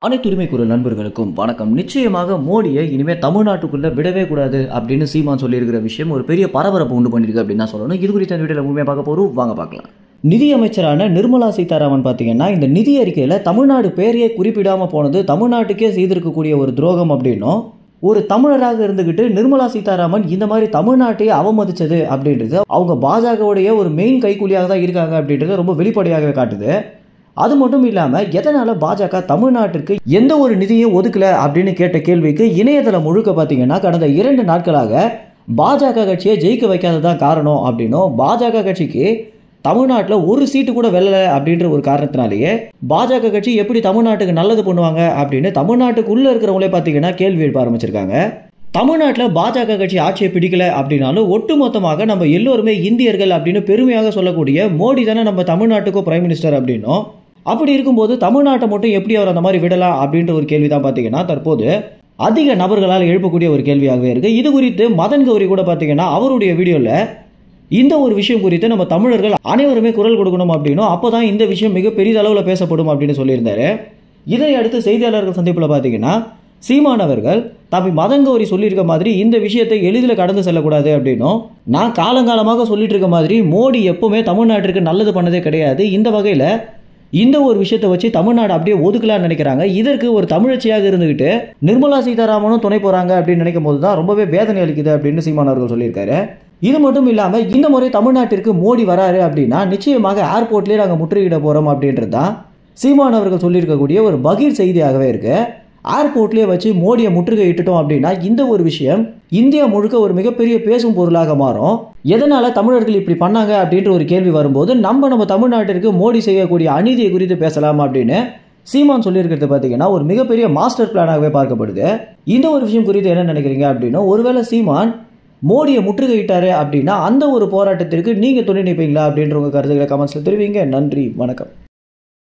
அனைத்து உரிமை குரல் நண்பர்களுக்கும் வணக்கம் நிச்சயமாக மோடியை இனிமேல் தமிழ்நாட்டுக்குள்ள விடவே கூடாது அப்படின்னு சீமான் சொல்லியிருக்கிற விஷயம் ஒரு பெரிய பரபரப்பு உண்டு பண்ணியிருக்கு அப்படின்னு தான் சொல்லணும் இது குறித்த இந்த வீடியோவில் உண்மையாக பார்க்க போகிறோம் வாங்க பார்க்கலாம் நிதியமைச்சரான நிர்மலா சீதாராமன் பார்த்தீங்கன்னா இந்த நிதி அறிக்கையில் தமிழ்நாடு பேரையே குறிப்பிடாமல் போனது தமிழ்நாட்டுக்கே செய்திருக்கக்கூடிய ஒரு துரோகம் அப்படின்னும் ஒரு தமிழராக இருந்துக்கிட்டு நிர்மலா சீதாராமன் இந்த மாதிரி தமிழ்நாட்டையே அவமதிச்சது அப்படின்றது அவங்க பாஜகவுடைய ஒரு மெயின் கைக்கூலியாக தான் இருக்காங்க அப்படின்றது ரொம்ப வெளிப்படையாகவே காட்டுது அது மட்டும் இல்லாமல் எதனால் பாஜக தமிழ்நாட்டிற்கு எந்த ஒரு நிதியும் ஒதுக்கல அப்படின்னு கேட்ட கேள்விக்கு இணையதளம் முழுக்க பார்த்தீங்கன்னா கடந்த இரண்டு நாட்களாக பாஜக கட்சியை ஜெயிக்க வைக்காததான் காரணம் அப்படின்னும் பாஜக கட்சிக்கு தமிழ்நாட்டில் ஒரு சீட்டு கூட வெல்லலை அப்படின்ற ஒரு காரணத்தினாலேயே பாஜக கட்சி எப்படி தமிழ்நாட்டுக்கு நல்லது பண்ணுவாங்க அப்படின்னு தமிழ்நாட்டுக்குள்ளே இருக்கிறவங்களே பார்த்தீங்கன்னா கேள்வி எழுப்ப ஆரம்பிச்சிருக்காங்க தமிழ்நாட்டில் பாஜக கட்சி ஆட்சியை பிடிக்கல அப்படின்னாலும் ஒட்டுமொத்தமாக நம்ம எல்லோருமே இந்தியர்கள் அப்படின்னு பெருமையாக சொல்லக்கூடிய மோடி தானே நம்ம தமிழ்நாட்டுக்கும் பிரைம் மினிஸ்டர் அப்படின்னும் அப்படி இருக்கும்போது தமிழ்நாட்டை மட்டும் எப்படி அவர் அந்த மாதிரி விடலாம் அப்படின்ற ஒரு கேள்வி தான் பார்த்தீங்கன்னா தற்போது அதிக நபர்களால் எழுப்பக்கூடிய ஒரு கேள்வியாகவே இருக்கு இது குறித்து மதன் கௌரி கூட பார்த்தீங்கன்னா அவருடைய வீடியோவில் இந்த ஒரு விஷயம் குறித்து நம்ம தமிழர்கள் அனைவருமே குரல் கொடுக்கணும் அப்படின்னும் அப்போதான் இந்த விஷயம் மிக பெரிய அளவில் பேசப்படும் அப்படின்னு சொல்லியிருந்தாரு இதை அடுத்து செய்தியாளர்கள் சந்திப்பில் பார்த்தீங்கன்னா சீமான் அவர்கள் தம்பி மதங்கௌரி சொல்லியிருக்க மாதிரி இந்த விஷயத்தை எளிதில் கடந்து செல்லக்கூடாது அப்படின்னும் நான் காலங்காலமாக சொல்லிட்டு இருக்க மாதிரி மோடி எப்பவுமே தமிழ்நாட்டிற்கு நல்லது பண்ணதே கிடையாது இந்த வகையில் இந்த ஒரு விஷயத்தை வச்சு தமிழ்நாடு அப்படியே ஒதுக்கலாம்னு நினைக்கிறாங்க இதற்கு ஒரு தமிழச்சியாக இருந்துகிட்டு நிர்மலா சீதாராமனும் துணை போறாங்க அப்படின்னு நினைக்கும் போது தான் ரொம்பவே வேதனை அளிக்குது அப்படின்னு சீமான் அவர்கள் சொல்லியிருக்காரு இது மட்டும் இல்லாமல் இந்த முறை தமிழ்நாட்டிற்கு மோடி வராரு அப்படின்னா நிச்சயமாக ஏர்போர்ட்லேயே நாங்கள் முற்றுகையிட போகிறோம் அப்படின்றது தான் சீமான் அவர்கள் சொல்லியிருக்கக்கூடிய ஒரு பகீர் செய்தியாகவே இருக்கு ஏர்போர்ட்லேயே வச்சு மோடியை முற்றுகை இட்டுட்டோம் அப்படின்னா இந்த ஒரு விஷயம் இந்தியா முழுக்க ஒரு மிகப்பெரிய பேசும் பொருளாக மாறும் எதனால தமிழர்கள் இப்படி பண்ணாங்க அப்படின்ற ஒரு கேள்வி வரும்போது நம்ம நம்ம தமிழ்நாட்டிற்கு மோடி செய்யக்கூடிய அநீதியை குறித்து பேசலாம் அப்படின்னு சீமான் சொல்லியிருக்கிறது பார்த்தீங்கன்னா ஒரு மிகப்பெரிய மாஸ்டர் பிளானாகவே பார்க்கப்படுது இந்த ஒரு விஷயம் குறித்து என்ன நினைக்கிறீங்க அப்படின்னா ஒருவேளை சீமான் மோடியை முற்றுகையிட்டாரு அப்படின்னா அந்த ஒரு போராட்டத்திற்கு நீங்கள் துணை நிற்பீங்களா அப்படின்ற உங்கள் கருத்துக்களை கமெண்ட்ஸில் தெரிவிங்க நன்றி வணக்கம்